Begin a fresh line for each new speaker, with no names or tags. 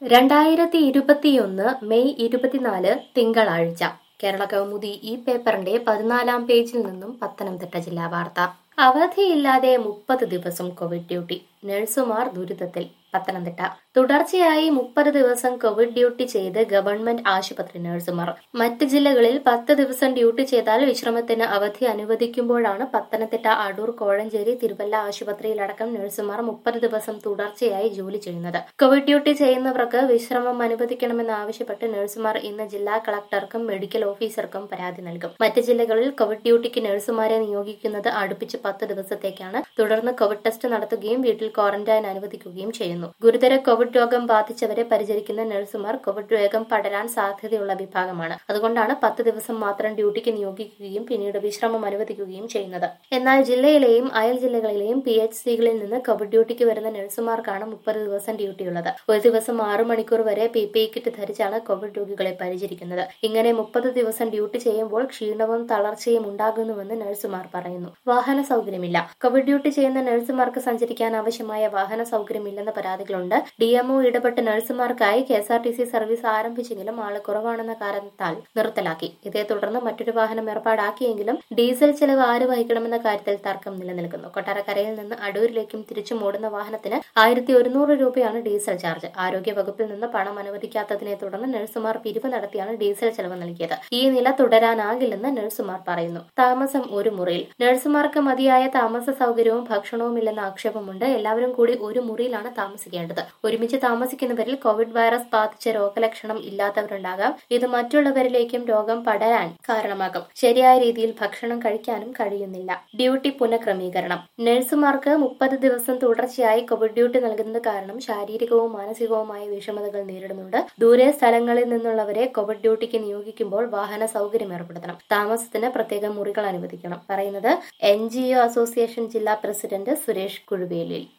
രണ്ടായിരത്തി ഇരുപത്തിയൊന്ന് മെയ് ഇരുപത്തിനാല് തിങ്കളാഴ്ച കേരള കൗമുദി ഈ പേപ്പറിന്റെ പതിനാലാം പേജിൽ നിന്നും പത്തനംതിട്ട ജില്ലാ വാർത്ത അവധിയില്ലാതെ മുപ്പത് ദിവസം കോവിഡ് ഡ്യൂട്ടി നഴ്സുമാർ ദുരിതത്തിൽ പത്തനംതിട്ട തുടർച്ചയായി മുപ്പത് ദിവസം കോവിഡ് ഡ്യൂട്ടി ചെയ്ത് ഗവൺമെന്റ് ആശുപത്രി നഴ്സുമാർ മറ്റ് ജില്ലകളിൽ പത്ത് ദിവസം ഡ്യൂട്ടി ചെയ്താൽ വിശ്രമത്തിന് അവധി അനുവദിക്കുമ്പോഴാണ് പത്തനംതിട്ട അടൂർ കോഴഞ്ചേരി തിരുവല്ല ആശുപത്രിയിലടക്കം നഴ്സുമാർ മുപ്പത് ദിവസം തുടർച്ചയായി ജോലി ചെയ്യുന്നത് കോവിഡ് ഡ്യൂട്ടി ചെയ്യുന്നവർക്ക് വിശ്രമം അനുവദിക്കണമെന്നാവശ്യപ്പെട്ട് നഴ്സുമാർ ഇന്ന് ജില്ലാ കളക്ടർക്കും മെഡിക്കൽ ഓഫീസർക്കും പരാതി നൽകും മറ്റ് ജില്ലകളിൽ കോവിഡ് ഡ്യൂട്ടിക്ക് നഴ്സുമാരെ നിയോഗിക്കുന്നത് അടുപ്പിച്ച് പത്ത് ദിവസത്തേക്കാണ് തുടർന്ന് കോവിഡ് ടെസ്റ്റ് നടത്തുകയും വീട്ടിൽ ക്വാറന്റൈൻ അനുവദിക്കുകയും ചെയ്യുന്നു ഗുരുതര കോവിഡ് രോഗം ബാധിച്ചവരെ പരിചരിക്കുന്ന നഴ്സുമാർ കോവിഡ് വേഗം പടരാൻ സാധ്യതയുള്ള വിഭാഗമാണ് അതുകൊണ്ടാണ് പത്ത് ദിവസം മാത്രം ഡ്യൂട്ടിക്ക് നിയോഗിക്കുകയും പിന്നീട് വിശ്രമം അനുവദിക്കുകയും ചെയ്യുന്നത് എന്നാൽ ജില്ലയിലെയും അയൽ ജില്ലകളിലെയും പി എച്ച് സികളിൽ നിന്ന് കോവിഡ് ഡ്യൂട്ടിക്ക് വരുന്ന നഴ്സുമാർക്കാണ് മുപ്പത് ദിവസം ഡ്യൂട്ടിയുള്ളത് ഒരു ദിവസം ആറു മണിക്കൂർ വരെ പി പി കിറ്റ് ധരിച്ചാണ് കോവിഡ് രോഗികളെ പരിചരിക്കുന്നത് ഇങ്ങനെ മുപ്പത് ദിവസം ഡ്യൂട്ടി ചെയ്യുമ്പോൾ ക്ഷീണവും തളർച്ചയും ഉണ്ടാകുന്നുവെന്ന് നഴ്സുമാർ പറയുന്നു വാഹന സൗകര്യമില്ല കോവിഡ് ഡ്യൂട്ടി ചെയ്യുന്ന നഴ്സുമാർക്ക് സഞ്ചരിക്കാൻ ആവശ്യമായ വാഹന സൗകര്യമില്ലെന്ന പരാതികളുണ്ട് ഡിഎംഒ ഇടപെട്ട് നഴ്സുമാർക്കായി K S R T C service ആരംഭിച്ചെങ്കിലും ആള് കുറവാണെന്ന കാരണത്താൽ നിർത്തലാക്കി ഇതേ തുടർന്ന് മറ്റൊരു വാഹനം ഏർപ്പാടാക്കിയെങ്കിലും ഡീസൽ ചെലവ് ആര് വഹിക്കണമെന്ന കാര്യത്തിൽ തർക്കം നിലനിൽക്കുന്നു കൊട്ടാരക്കരയിൽ നിന്ന് അടൂരിലേക്കും തിരിച്ചും ഓടുന്ന വാഹനത്തിന് ആയിരത്തി ഒരുന്നൂറ് രൂപയാണ് ഡീസൽ ചാർജ് ആരോഗ്യ വകുപ്പിൽ നിന്ന് പണം അനുവദിക്കാത്തതിനെ തുടർന്ന് നഴ്സുമാർ പിരിവ് നടത്തിയാണ് ഡീസൽ ചെലവ് നൽകിയത് ഈ നില തുടരാനാകില്ലെന്ന് നഴ്സുമാർ പറയുന്നു താമസം ഒരു മുറിയിൽ നഴ്സുമാർക്ക് മതിയായ താമസ സൗകര്യവും ഭക്ഷണവും ഇല്ലെന്ന ആക്ഷേപമുണ്ട് എല്ലാവരും കൂടി ഒരു മുറിയിലാണ് താമസിക്കേണ്ടത് ഒരുമിച്ച് താമസിക്കുന്നവരിൽ കോവിഡ് വൈറസ് ബാധിച്ച രോഗലക്ഷണം ഇല്ലാത്തവരുണ്ടാകാം ഇത് മറ്റുള്ളവരിലേക്കും രോഗം പടരാൻ കാരണമാകും ശരിയായ രീതിയിൽ ഭക്ഷണം കഴിക്കാനും കഴിയുന്നില്ല ഡ്യൂട്ടി പുനഃക്രമീകരണം നഴ്സുമാർക്ക് മുപ്പത് ദിവസം തുടർച്ചയായി കോവിഡ് ഡ്യൂട്ടി നൽകുന്നത് കാരണം ശാരീരികവും മാനസികവുമായ വിഷമതകൾ നേരിടുന്നുണ്ട് ദൂരെ സ്ഥലങ്ങളിൽ നിന്നുള്ളവരെ കോവിഡ് ഡ്യൂട്ടിക്ക് നിയോഗിക്കുമ്പോൾ വാഹന സൗകര്യം ഏർപ്പെടുത്തണം താമസത്തിന് പ്രത്യേക മുറികൾ അനുവദിക്കണം പറയുന്നത് എൻ ജി ഒ അസോസിയേഷൻ ജില്ലാ പ്രസിഡന്റ് സുരേഷ് കുഴുവേലിൽ